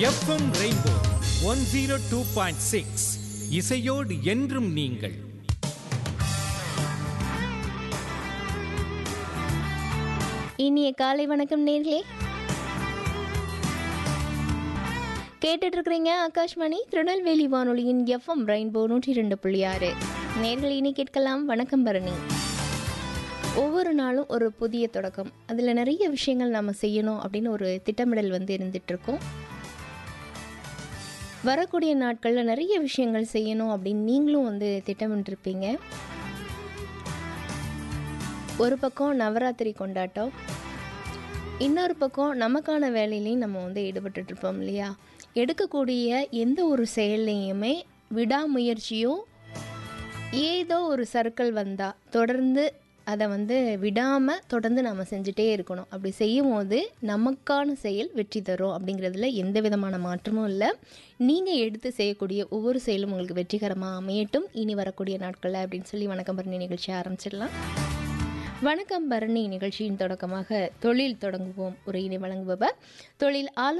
FM rainbow one zero two point six இசையோடு என்றும் நீங்கள் இனிய காலை வணக்கம் நேர்களே கேட்டுட்டு இருக்கிறீங்க ஆகாஷ்வாணி திருநெல்வேலி வானொலியின் எஃப்எம் ரெயின்போ நூற்றி ரெண்டு புள்ளி ஆறு நேர்கள் இனி கேட்கலாம் வணக்கம் பரணி ஒவ்வொரு நாளும் ஒரு புதிய தொடக்கம் அதில் நிறைய விஷயங்கள் நாம் செய்யணும் அப்படின்னு ஒரு திட்டமிடல் வந்து இருந்துட்டு இருக்கோம் வரக்கூடிய நாட்களில் நிறைய விஷயங்கள் செய்யணும் அப்படின்னு நீங்களும் வந்து திட்டமிட்டிருப்பீங்க ஒரு பக்கம் நவராத்திரி கொண்டாட்டம் இன்னொரு பக்கம் நமக்கான வேலையிலையும் நம்ம வந்து ஈடுபட்டுட்டு இருப்போம் இல்லையா எடுக்கக்கூடிய எந்த ஒரு செயல்லையுமே விடாமுயற்சியும் ஏதோ ஒரு சர்க்கிள் வந்தால் தொடர்ந்து அதை வந்து விடாமல் தொடர்ந்து நம்ம செஞ்சுட்டே இருக்கணும் அப்படி செய்யும் போது நமக்கான செயல் வெற்றி தரும் அப்படிங்கிறதுல எந்த விதமான மாற்றமும் இல்லை நீங்கள் எடுத்து செய்யக்கூடிய ஒவ்வொரு செயலும் உங்களுக்கு வெற்றிகரமாக அமையட்டும் இனி வரக்கூடிய நாட்களில் அப்படின்னு சொல்லி வணக்கம் பரணி நிகழ்ச்சியை ஆரம்பிச்சிடலாம் வணக்கம் பரணி நிகழ்ச்சியின் தொடக்கமாக தொழில் தொடங்குவோம் உரையினை வழங்குபவர் தொழில் ஆலோ